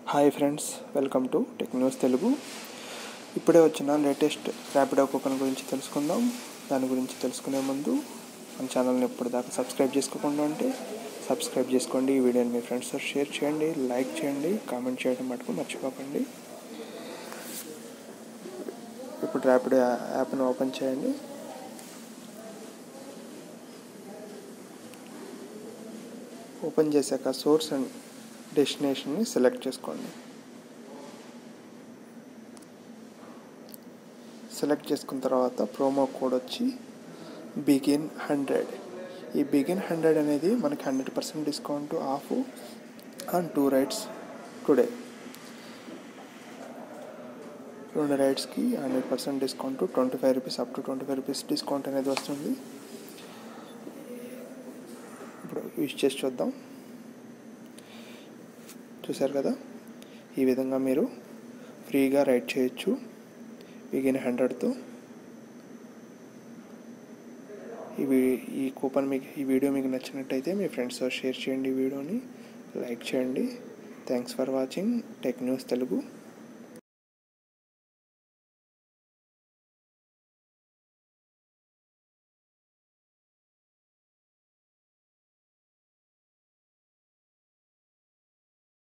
hi friends welcome to tech news Telugu ఇప్పుడే వచ్చిన latest Rapido coupon గురించి తెలుసుకుందాం దాని గురించి తెలుసుకునే ముందు మన ఛానల్ని ఇప్పటిదాకా సబ్స్క్రైబ్ చేసుకోకుండా ఉంటే సబ్స్క్రైబ్ చేసుకోండి ఈ వీడియోని మీ ఫ్రెండ్స్తో షేర్ చేయండి లైక్ చేయండి కామెంట్ చేయడం మటుకు మర్చిపోకండి ఇప్పుడు ర్యాపిడో యాప్ను ఓపెన్ చేయండి ఓపెన్ చేశాక సోర్స్ అండ్ డెస్టినేషన్ని సెలెక్ట్ చేసుకోండి సెలెక్ట్ చేసుకున్న తర్వాత ప్రోమో కోడ్ వచ్చి బిగిన్ హండ్రెడ్ ఈ బిగిన్ హండ్రెడ్ అనేది మనకి hundred percent discount off on two rides today రెండు రైడ్స్కి hundred percent discount twenty five rupees up to twenty five rupees discount అనేది వస్తుంది ఇప్పుడు యూజ్ చేసి చూద్దాం చూసారు కదా ఈ విధంగా మీరు ఫ్రీగా రైడ్ చేయొచ్చు బిగిన్ హండ్రెడ్తో ఇవి ఈ కూపన్ మీకు ఈ వీడియో మీకు నచ్చినట్టయితే మీ ఫ్రెండ్స్తో షేర్ చేయండి ఈ వీడియోని లైక్ చేయండి thanks for watching tech news Telugu